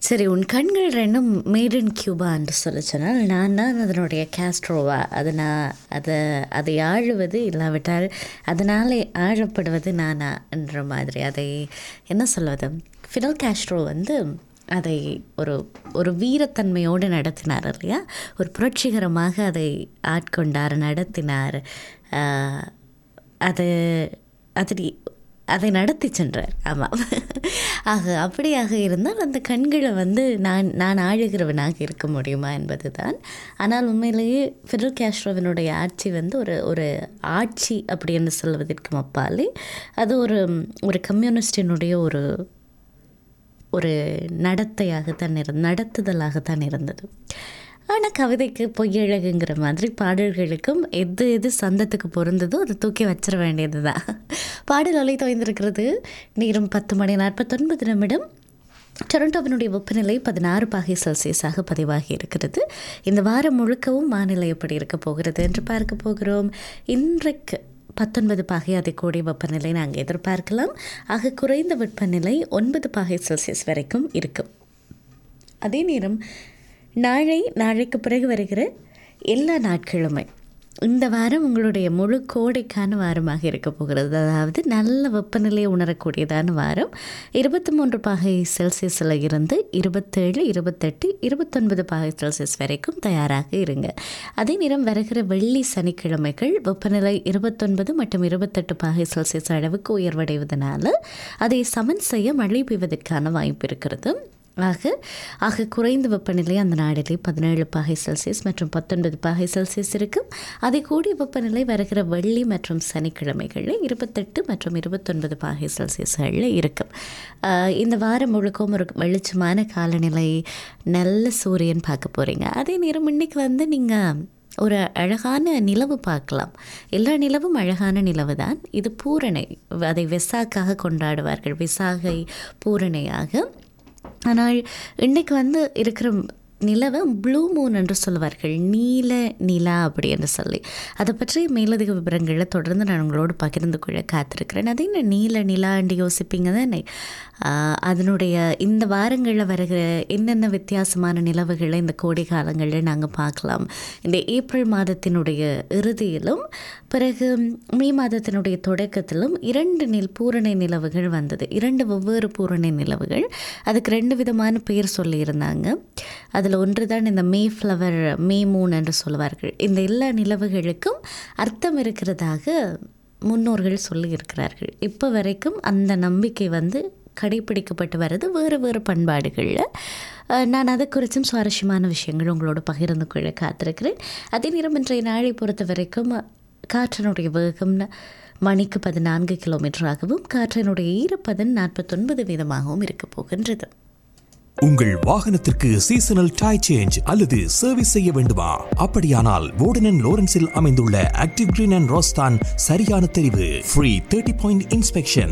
சரி உன் கண்கள் ரெண்டும் மேட் இன் கியூபா என்று சொல்ல சொன்னால் நான் தான் அதனுடைய கேஸ்ட்ரோவா அது நான் அதை அதை ஆழுவது இல்லாவிட்டால் அதனாலே ஆழப்படுவது நானா என்ற மாதிரி அதை என்ன சொல்வது ஃபிடல் கேஸ்ட்ரோ வந்து அதை ஒரு ஒரு வீரத்தன்மையோடு நடத்தினார் இல்லையா ஒரு புரட்சிகரமாக அதை ஆட்கொண்டார் நடத்தினார் ஆஹ், அது அது அதை நடத்தி சென்றார் ஆமாம் ஆக அப்படியாக இருந்தால் அந்த கண்களை வந்து நான் நான் ஆழுகிறவனாக இருக்க முடியுமா என்பது தான் ஆனால் உண்மையிலேயே ஃபிடல் கேஸ்ட்ரோவினுடைய ஆட்சி வந்து ஒரு ஒரு ஆட்சி அப்படின்னு சொல்வதற்கு அப்பாலே அது ஒரு ஒரு கம்யூனிஸ்டினுடைய ஒரு ஒரு நடத்தையாகத்தான் இருந்த நடத்துதலாகத்தான் இருந்தது ஆனால் கவிதைக்கு பொய்யழகுங்கிற மாதிரி பாடல்களுக்கும் எது எது சந்தத்துக்கு பொருந்ததோ அதை தூக்கி வச்சிட வேண்டியது தான் பாடல் ஒலை தோய்ந்திருக்கிறது நேரம் பத்து மணி நாற்பத்தொன்பது நிமிடம் டொரண்டோவினுடைய வெப்பநிலை பதினாறு பாகை செல்சியஸாக பதிவாகி இருக்கிறது இந்த வாரம் முழுக்கவும் வானிலை எப்படி இருக்க போகிறது என்று பார்க்க போகிறோம் இன்றைக்கு பத்தொன்பது பாகை அதை கூடிய வெப்பநிலை நாங்கள் எதிர்பார்க்கலாம் ஆக குறைந்த வெப்பநிலை ஒன்பது பாகை செல்சியஸ் வரைக்கும் இருக்கும் அதே நேரம் நாளை நாளைக்கு பிறகு வருகிற எல்லா நாட்களுமே இந்த வாரம் உங்களுடைய முழு கோடைக்கான வாரமாக இருக்க போகிறது அதாவது நல்ல வெப்பநிலையை உணரக்கூடியதான வாரம் இருபத்தி மூன்று பாகை செல்சியஸில் இருந்து இருபத்தேழு இருபத்தெட்டு இருபத்தொன்பது பாகை செல்சியஸ் வரைக்கும் தயாராக இருங்க அதே நேரம் வருகிற வெள்ளி சனிக்கிழமைகள் வெப்பநிலை இருபத்தொன்பது மற்றும் இருபத்தெட்டு பாகை செல்சியஸ் அளவுக்கு உயர்வடைவதனால அதை சமன் செய்ய மழை பெய்வதற்கான வாய்ப்பு இருக்கிறது ஆக ஆக குறைந்த வெப்பநிலை அந்த நாளிலே பதினேழு பாகை செல்சியஸ் மற்றும் பத்தொன்பது பாகை செல்சியஸ் இருக்கும் அதை கூடிய வெப்பநிலை வருகிற வெள்ளி மற்றும் சனிக்கிழமைகளில் இருபத்தெட்டு மற்றும் இருபத்தொன்பது பாகை செல்சியஸ்களில் இருக்கும் ஆஹ் இந்த வாரம் முழுக்கவும் ஒரு வெளிச்சமான காலநிலை நல்ல சூரியன் பார்க்க போகிறீங்க அதே நேரம் இன்னைக்கு வந்து நீங்கள் ஒரு அழகான நிலவு பார்க்கலாம் எல்லா நிலவும் அழகான நிலவு தான் இது பூரணை அதை வெசாக்காக கொண்டாடுவார்கள் விசாகை பூரணையாக ஆனால் இன்னைக்கு வந்து இருக்கிற நிலவை ப்ளூ மூன் என்று சொல்வார்கள் நீல நிலா அப்படி என்று சொல்லி அதை பற்றி மேலதிக விவரங்களை தொடர்ந்து நான் உங்களோடு பகிர்ந்து கொள்ள காத்திருக்கிறேன் அதே என்ன நீல நிலான்னு யோசிப்பீங்க தானே ஆஹ் அதனுடைய இந்த வாரங்களில் வருகிற என்னென்ன வித்தியாசமான நிலவுகளை இந்த கோடை காலங்களில் நாங்கள் பார்க்கலாம் இந்த ஏப்ரல் மாதத்தினுடைய இறுதியிலும் பிறகு மே மாதத்தினுடைய தொடக்கத்திலும் இரண்டு நில் பூரணை நிலவுகள் வந்தது இரண்டு வெவ்வேறு பூரணை நிலவுகள் அதுக்கு ரெண்டு விதமான பேர் சொல்லியிருந்தாங்க அதில் ஒன்று தான் இந்த மே ஃப்ளவர் மே மூன் என்று சொல்வார்கள் இந்த எல்லா நிலவுகளுக்கும் அர்த்தம் இருக்கிறதாக முன்னோர்கள் சொல்லி இருக்கிறார்கள் இப்போ வரைக்கும் அந்த நம்பிக்கை வந்து கடைபிடிக்கப்பட்டு வருது வேறு வேறு பண்பாடுகளில் அஹ், நான் அதை குறித்தும் சுவாரஸ்யமான விஷயங்கள் உங்களோட பகிர்ந்து கொள்ள காத்திருக்கிறேன் அதே நேரம் இன்றைய நாளை பொறுத்த வரைக்கும் காற்றினுடைய வேகம் மணிக்கு பதினான்கு கிலோமீட்டராகவும் காற்றினுடைய ஈரப்பதன் நாற்பத்தொன்பது வீதமாகவும் இருக்க போகின்றது உங்கள் வாகனத்திற்கு சீசனல் டை சேஞ்ச் அல்லது சர்வீஸ் செய்ய வேண்டுமா அப்படியானால் வோர்டன் லோரன்ஸில் அமைந்துள்ள ஆக்டிவ் கிரீன் அண்ட் ரோஸ்தான் சரியான தெரிவு ஃப்ரீ தேர்ட்டி பாயிண்ட் இன்ஸ்பெக்ஷன்